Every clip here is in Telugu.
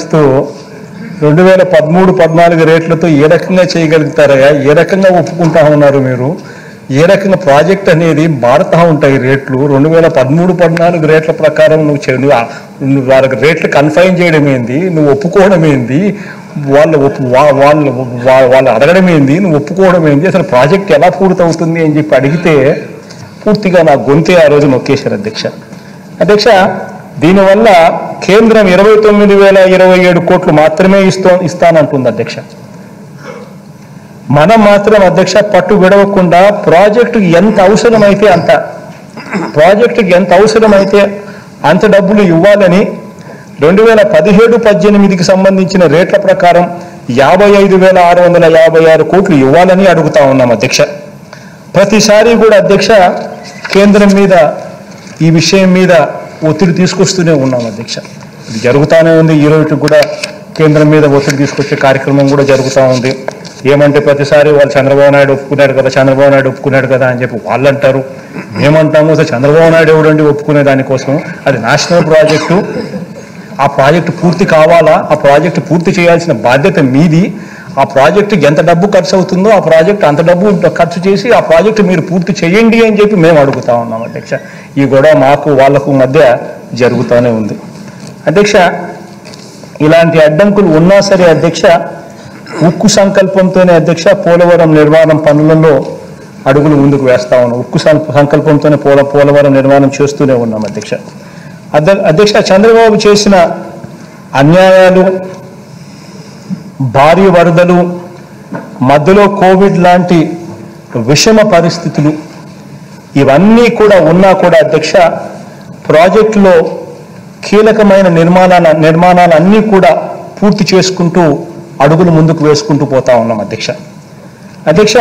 మాట్లాడుతూ రెండు వేల పదమూడు పద్నాలుగు రేట్లతో ఏ రకంగా చేయగలుగుతారయ్యా ఏ రకంగా ఒప్పుకుంటా ఉన్నారు మీరు ఏ రకంగా ప్రాజెక్ట్ అనేది మారుతూ ఉంటాయి రేట్లు రెండు వేల పదమూడు పద్నాలుగు రేట్ల ప్రకారం నువ్వు చే- నువ్వు ఆ- నువ్వు వాళ్ళకి రేట్లు కన్ఫైన్ చేయడం ఏంది నువ్వు ఒప్పుకోవడం ఏంది వాళ్ళు ఒప్పు వా- వాళ్ళు వా- వాళ్ళు అడగడం ఏంది నువ్వు ఒప్పుకోవడం ఏంది అసలు ప్రాజెక్ట్ ఎలా పూర్తవుతుంది అని చెప్పి అడిగితే పూర్తిగా నా గొంతే ఆ రోజు నొక్కేశారు అధ్యక్ష అధ్యక్ష దీనివల్ల కేంద్రం ఇరవై తొమ్మిది వేల ఇరవై ఏడు కోట్లు మాత్రమే ఇస్తో ఇస్తానంటుంది అధ్యక్ష మనం మాత్రం అధ్యక్ష పట్టు విడవకుండా ప్రాజెక్టు ఎంత అవసరమైతే అంత ప్రాజెక్టుకి ఎంత అవసరమైతే అంత డబ్బులు ఇవ్వాలని రెండు వేల పదిహేడు పద్దెనిమిదికి సంబంధించిన రేట్ల ప్రకారం యాభై ఐదు వేల ఆరు వందల యాభై ఆరు కోట్లు ఇవ్వాలని అడుగుతా ఉన్నాం అధ్యక్ష ప్రతిసారి కూడా అధ్యక్ష కేంద్రం మీద ఈ విషయం మీద ఒత్తిడి తీసుకొస్తూనే ఉన్నాం అధ్యక్ష ఇది జరుగుతూనే ఉంది ఈ రోజు కూడా కేంద్రం మీద ఒత్తిడి తీసుకొచ్చే కార్యక్రమం కూడా జరుగుతూ ఉంది ఏమంటే ప్రతిసారి వాళ్ళు చంద్రబాబు నాయుడు ఒప్పుకున్నాడు కదా చంద్రబాబు నాయుడు ఒప్పుకున్నాడు కదా అని చెప్పి వాళ్ళు అంటారు మేమంటాము అసలు చంద్రబాబు నాయుడు ఎవడండి ఒప్పుకునే దానికోసం అది నేషనల్ ప్రాజెక్టు ఆ ప్రాజెక్టు పూర్తి కావాలా ఆ ప్రాజెక్టు పూర్తి చేయాల్సిన బాధ్యత మీది ఆ ప్రాజెక్టు ఎంత డబ్బు ఖర్చు అవుతుందో ఆ ప్రాజెక్టు అంత డబ్బు ఖర్చు చేసి ఆ ప్రాజెక్టు మీరు పూర్తి చేయండి అని చెప్పి మేము అడుగుతా ఉన్నాం అధ్యక్ష ఈ గొడవ మాకు వాళ్లకు మధ్య జరుగుతూనే ఉంది అధ్యక్ష ఇలాంటి అడ్డంకులు ఉన్నా సరే అధ్యక్ష ఉక్కు సంకల్పంతోనే అధ్యక్ష పోలవరం నిర్మాణం పనులలో అడుగులు ముందుకు వేస్తా ఉన్నాం ఉక్కు సం- సంకల్పంతోనే పోల పోలవరం నిర్మాణం చేస్తూనే ఉన్నాం అధ్యక్ష అధ్య- అధ్యక్ష చంద్రబాబు చేసిన అన్యాయాలు భారీ వరదలు మధ్యలో కోవిడ్ లాంటి విషమ పరిస్థితులు ఇవన్నీ కూడా ఉన్నా కూడా అధ్యక్ష ప్రాజెక్టులో కీలకమైన నిర్మాణాల నిర్మాణాలన్నీ కూడా పూర్తి చేసుకుంటూ అడుగులు ముందుకు వేసుకుంటూ పోతా ఉన్నాం అధ్యక్ష అధ్యక్ష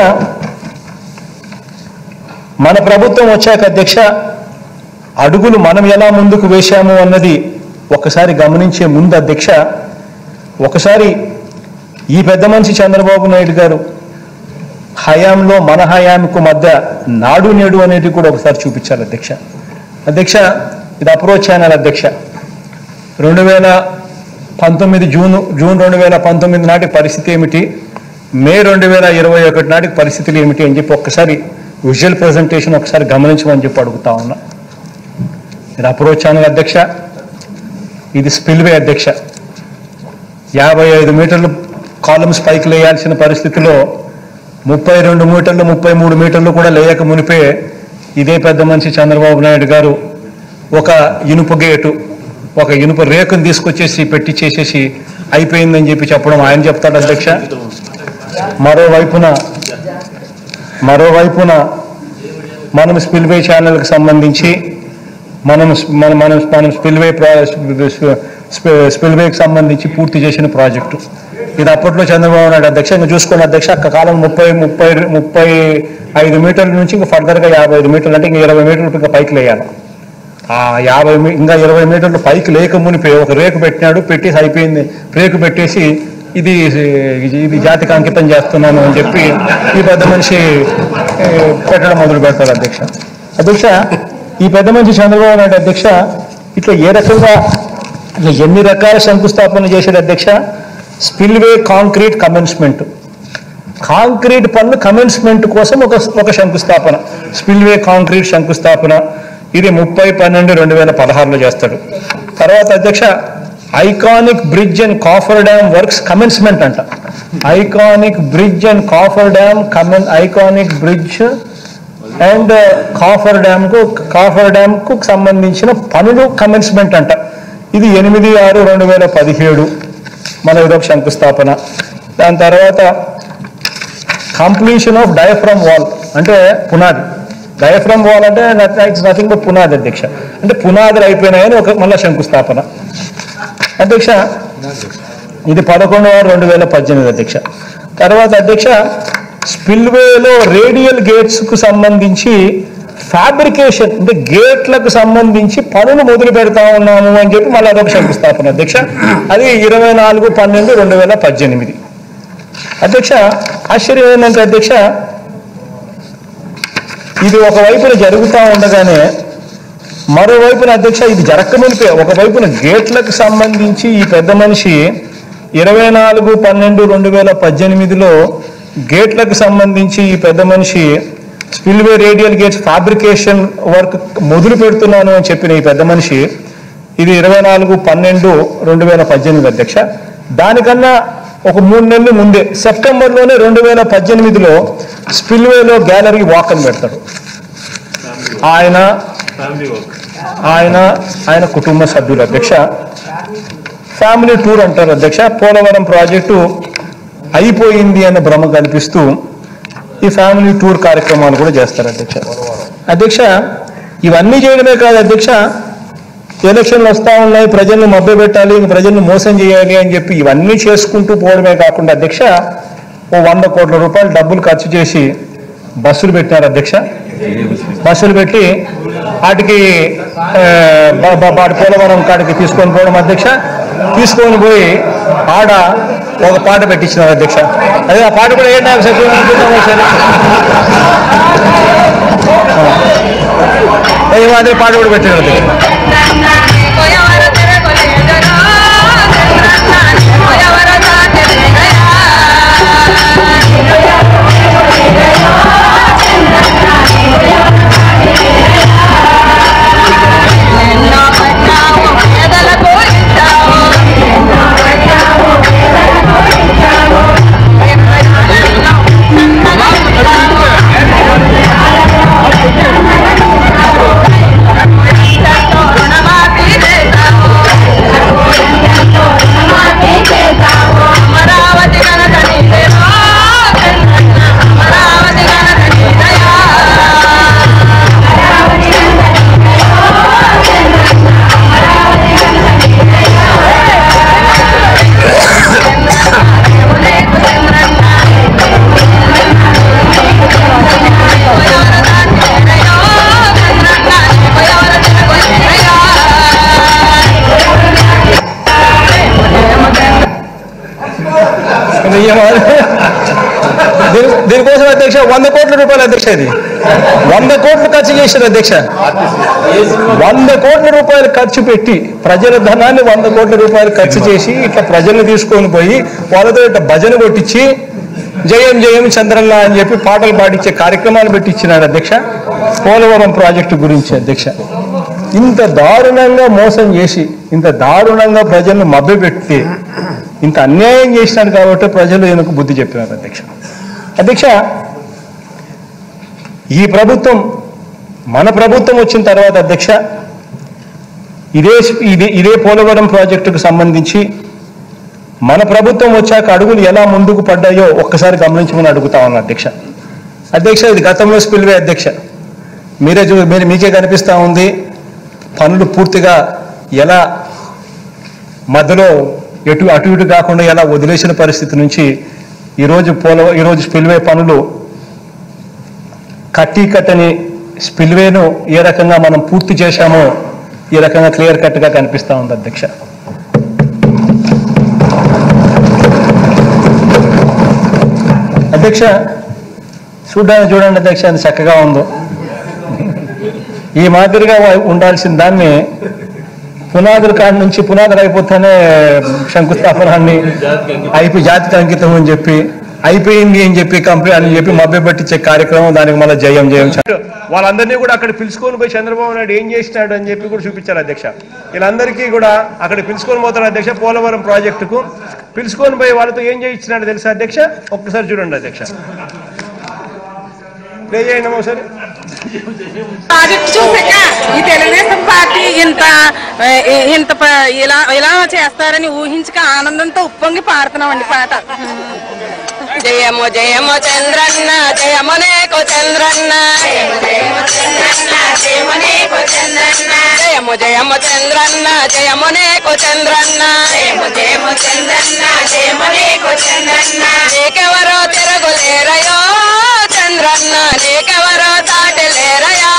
మన ప్రభుత్వం వచ్చాక అధ్యక్ష అడుగులు మనం ఎలా ముందుకు వేశాము అన్నది ఒకసారి గమనించే ముందు అధ్యక్ష ఒకసారి ఈ పెద్ద మనిషి చంద్రబాబు నాయుడు గారు హయాంలో మన హయాంకు మధ్య నాడు నేడు అనేది కూడా ఒకసారి చూపించాలి అధ్యక్ష అధ్యక్ష ఇది అప్రోచ్ ఛానల్ అధ్యక్ష రెండు వేల పంతొమ్మిది జూన్ జూన్ రెండు వేల పంతొమ్మిది నాటి పరిస్థితి ఏమిటి మే రెండు వేల ఇరవై ఒకటి నాటికి పరిస్థితులు ఏమిటి అని చెప్పి ఒక్కసారి విజువల్ ప్రజెంటేషన్ ఒకసారి గమనించమని చెప్పి అడుగుతా ఉన్నా ఇది అప్రోచ్ ఛానల్ అధ్యక్ష ఇది స్పిల్వే అధ్యక్ష యాభై ఐదు మీటర్లు కాలమ్స్ పైకి లేయాల్సిన పరిస్థితిలో ముప్పై రెండు మీటర్లు ముప్పై మూడు మీటర్లు కూడా లేయక మునిపే ఇదే పెద్ద మనిషి చంద్రబాబు నాయుడు గారు ఒక ఇనుప గేటు ఒక ఇనుప రేకును తీసుకొచ్చేసి పెట్టి చేసేసి అయిపోయిందని చెప్పి చెప్పడం ఆయన చెప్తాడు అధ్యక్ష మరోవైపున మరోవైపున మనం స్పిల్వే ఛానల్కి సంబంధించి మనం మనం మనం మనం స్పిల్వే స్పిల్వేకి సంబంధించి పూర్తి చేసిన ప్రాజెక్టు ఇది అప్పట్లో చంద్రబాబు నాయుడు అధ్యక్ష ఇంకా చూసుకోండి అధ్యక్ష అక్క కాలం ముప్పై ముప్పై ముప్పై ఐదు మీటర్ల నుంచి ఇంకా ఫర్దర్గా యాభై ఐదు మీటర్లు అంటే ఇంకా ఇరవై మీటర్లు ఇంకా పైకి లేయాలి ఆ యాభై మీ- ఇంకా ఇరవై మీటర్లు పైకి లేక మునిపే ఒక రేకు పెట్టినాడు పెట్టేసి అయిపోయింది రేకు పెట్టేసి ఇది ఇది- ఇది జాతికి అంకితం చేస్తున్నాను అని చెప్పి ఈ పెద్ద మనిషి ఏ, పెట్టడం మొదలు పెడతారు అధ్యక్ష అధ్యక్ష ఈ పెద్ద మనిషి చంద్రబాబు నాయుడు అధ్యక్ష ఇట్లా ఏ రకంగా ఇట్లా ఎన్ని రకాల శంకుస్థాపన చేశాడు అధ్యక్ష స్పిల్వే కాంక్రీట్ కమెన్స్మెంట్ కాంక్రీట్ పనులు కమెన్స్మెంట్ కోసం ఒక ఒక శంకుస్థాపన స్పిల్వే కాంక్రీట్ శంకుస్థాపన ఇది ముప్పై పన్నెండు రెండు వేల పదహారులో చేస్తాడు తర్వాత అధ్యక్ష iconic bridge and coffer dam works commencement అంట iconic bridge and coffer dam కమెన్ iconic bridge and coffer dam కు కాఫర్ డ్యామ్ కు సంబంధించిన పనులు కమెన్స్మెంట్ అంట ఇది ఎనిమిది ఆరు రెండు వేల పదిహేడు మన ఇదొక శంకుస్థాపన దాని తర్వాత కంప్లీషన్ ఆఫ్ డయఫ్రమ్ వాల్ అంటే పునాది డయఫ్రమ్ వాల్ అంటే ఇట్స్ నథింగ్ బట్ పునాది అధ్యక్ష అంటే పునాదులు అయిపోయినాయని ఒక మళ్ళా శంకుస్థాపన అధ్యక్ష ఇది పదకొండు ఆరు రెండు వేల పద్దెనిమిది అధ్యక్ష తర్వాత అధ్యక్ష స్పిల్వేలో రేడియల్ గేట్స్ కు సంబంధించి ఫ్యాబ్రికేషన్ అంటే గేట్లకు సంబంధించి పనులు మొదలు పెడతా ఉన్నాము అని చెప్పి మళ్ళీ అదొక శంకుస్థాపన అధ్యక్ష అది ఇరవై నాలుగు పన్నెండు రెండు వేల పద్దెనిమిది అధ్యక్ష ఆశ్చర్యం ఏంటంటే అధ్యక్ష ఇది ఒకవైపున జరుగుతూ ఉండగానే మరోవైపున అధ్యక్ష ఇది జరగమునిపే ఒకవైపున గేట్లకు సంబంధించి ఈ పెద్ద మనిషి ఇరవై నాలుగు పన్నెండు రెండు వేల పద్దెనిమిదిలో గేట్లకు సంబంధించి ఈ పెద్ద మనిషి spillway radial gates fabrication work మొదలు పెడుతున్నాను అని చెప్పిన ఈ పెద్ద మనిషి ఇది ఇరవై నాలుగు పన్నెండు రెండు వేల పద్దెనిమిది అధ్యక్ష దానికన్నా ఒక మూడు నెలలు ముందే సెప్టెంబర్లోనే రెండు వేల పద్దెనిమిదిలో స్పిల్వేలో గ్యాలరీ వాక్ అని పెడతాడు ఆయన ఆయన ఆయన కుటుంబ సభ్యులు అధ్యక్ష ఫ్యామిలీ టూర్ అంటారు అధ్యక్ష పోలవరం ప్రాజెక్టు అయిపోయింది అనే భ్రమ కల్పిస్తూ ఈ ఫ్యామిలీ టూర్ కార్యక్రమాలు కూడా చేస్తారు అధ్యక్ష అధ్యక్ష ఇవన్నీ చేయడమే కాదు అధ్యక్ష ఎలక్షన్లు వస్తా ఉన్నాయి ప్రజలను మభ్య పెట్టాలి ఇంక ప్రజలను మోసం చేయాలి అని చెప్పి ఇవన్నీ చేసుకుంటూ పోవడమే కాకుండా అధ్యక్ష ఓ వంద కోట్ల రూపాయలు డబ్బులు ఖర్చు చేసి బస్సులు పెట్టినారు అధ్యక్ష బస్సులు పెట్టి వాటికి ఆ, బ- బ- వాటి పోలవరం కాడికి తీసుకొని పోవడం అధ్యక్ష తీసుకొని పోయి ఆడ ఒక పాట పెట్టించినారు అధ్యక్ష అదే ఆ పాట కూడా ఏంటంటే సరే ఆ. అదే పాట కూడా పెట్టినారు అధ్యక్ష అమరావతి కనుక నీదేవా అమరావతి కనుక నీదయా దీని- దీనికోసం అధ్యక్ష వంద కోట్ల రూపాయలు అధ్యక్ష ఇది వంద కోట్లు ఖర్చు చేశారు అధ్యక్ష వంద కోట్ల రూపాయలు ఖర్చు పెట్టి ప్రజల ధనాన్ని వంద కోట్ల రూపాయలు ఖర్చు చేసి ఇట్లా ప్రజల్ని తీసుకొని పోయి వాళ్ళతో ఇట్లా భజన కొట్టించి జయం జయం చంద్రన్న అని చెప్పి పాటలు పాడించే కార్యక్రమాలు పెట్టించినారు అధ్యక్ష పోలవరం ప్రాజెక్టు గురించి అధ్యక్ష ఇంత దారుణంగా మోసం చేసి ఇంత దారుణంగా ప్రజలను మభ్యపెట్టి ఇంత అన్యాయం చేసినాడు కాబట్టి ప్రజలు ఈయనకు బుద్ధి చెప్పినారు అధ్యక్ష అధ్యక్ష ఈ ప్రభుత్వం మన ప్రభుత్వం వచ్చిన తర్వాత అధ్యక్ష ఇదే ఇదే ఇదే పోలవరం ప్రాజెక్టుకు సంబంధించి మన ప్రభుత్వం వచ్చాక అడుగులు ఎలా ముందుకు పడ్డాయో ఒక్కసారి గమనించమని అడుగుతా ఉన్నా అధ్యక్ష అధ్యక్ష ఇది గతంలో స్పిల్వే అధ్యక్ష మీరే చూ మీరు మీకే కనిపిస్తా ఉంది పనులు పూర్తిగా ఎలా మధ్యలో ఎటు అటు ఇటు కాకుండా ఎలా వదిలేసిన పరిస్థితి నుంచి ఈరోజు పోల ఈరోజు స్పిల్వే పనులు కట్టి కట్టని స్పిల్వేను ఏ రకంగా మనం పూర్తి చేశామో ఈ రకంగా క్లియర్ కట్గా కనిపిస్తా ఉంది అధ్యక్ష అధ్యక్ష చూడడానికి చూడండి అధ్యక్ష అది చక్కగా ఉందో ఈ మాదిరిగా ఉండాల్సిన దాన్ని పునాదుల కాడి నుంచి పునాదులు అయిపోతేనే శంకుస్థాపనాన్ని అయిపోయి జాతికి అంకితం అని చెప్పి అయిపోయింది అని చెప్పి కంపెనీ అని చెప్పి మభ్య పట్టించే కార్యక్రమం దానికి మళ్ళీ జయం జయం చ- వాళ్ళందరినీ కూడా అక్కడ పిలుచుకొని పోయి చంద్రబాబు నాయుడు ఏం చేసినాడు అని చెప్పి కూడా చూపించారు అధ్యక్ష వీళ్ళందరికీ కూడా అక్కడ పిలుచుకొని పోతారు అధ్యక్ష పోలవరం ప్రాజెక్టుకు పిలుచుకొని పోయి వాళ్ళతో ఏం చేయించినాడు తెలుసా అధ్యక్ష ఒక్కసారి చూడండి అధ్యక్ష ప్లే చేయండి అమ్మా ఒకసారి ప్రాజెక్ట్ చూసాక ఈ తెలుగుదేశం పార్టీ ఇంత ఏ, ఇంత ప- ఇలా ఇలా చేస్తారని ఊహించక ఆనందంతో ఉప్పొంగి పాడుతున్నామండి పాట జయము జయము చంద్రన్న జయము నేకు చంద్రన్న జయము జయము చంద్రన్న జయము నేకు చంద్రన్న నీకెవరో తిరగులేరయో చంద్రన్న నీకెవరో తాటలేరయా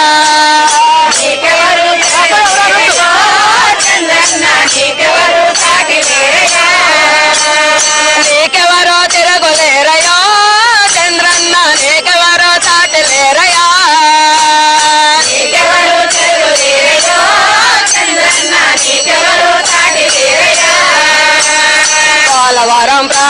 నీకెవరో తిరగులేరయో చంద్రన్న నీకెవరో తాటలేరయా నీకెవరో తిరగులేరయో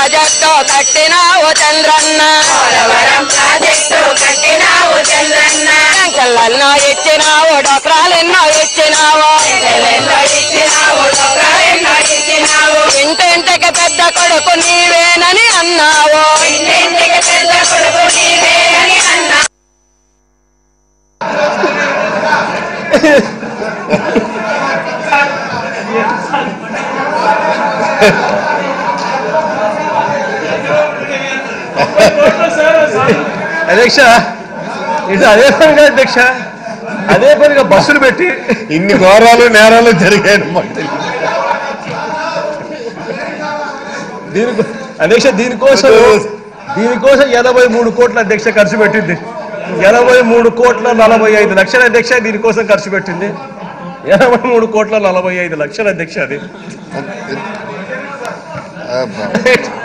ప్రాజెక్టు కట్టినావు చంద్రన్న పోలవరం ప్రాజెక్టు కట్టినావు చంద్రన్న చెల్లెన్నో ఇచ్చినావు డొక్రాలెన్నో ఇచ్చినావు ఎన్నెన్నో ఇచ్చినావు డొక్రాలెన్నో ఇచ్చినావు ఇంటింటికి పెద్ద కొడుకు నీవేనని అన్నావు ఇంటింటికి పెద్ద కొడుకు నీవే అని అన్నా అధ్యక్ష ఇది అదే పనిగా అధ్యక్ష అదే పనిగా బస్సులు పెట్టి ఇన్ని ఘోరాలు నేరాలు జరిగాయి మాకు తెలియదు. దీనికి అధ్యక్ష దీనికోసం దీనికోసం ఎనభై మూడు కోట్ల అధ్యక్ష ఖర్చు పెట్టింది ఎనభై మూడు కోట్ల నలభై ఐదు లక్షల అధ్యక్ష దీనికోసం ఖర్చు పెట్టింది ఎనభై మూడు కోట్ల నలభై ఐదు లక్షల అధ్యక్ష అది అబ్బా.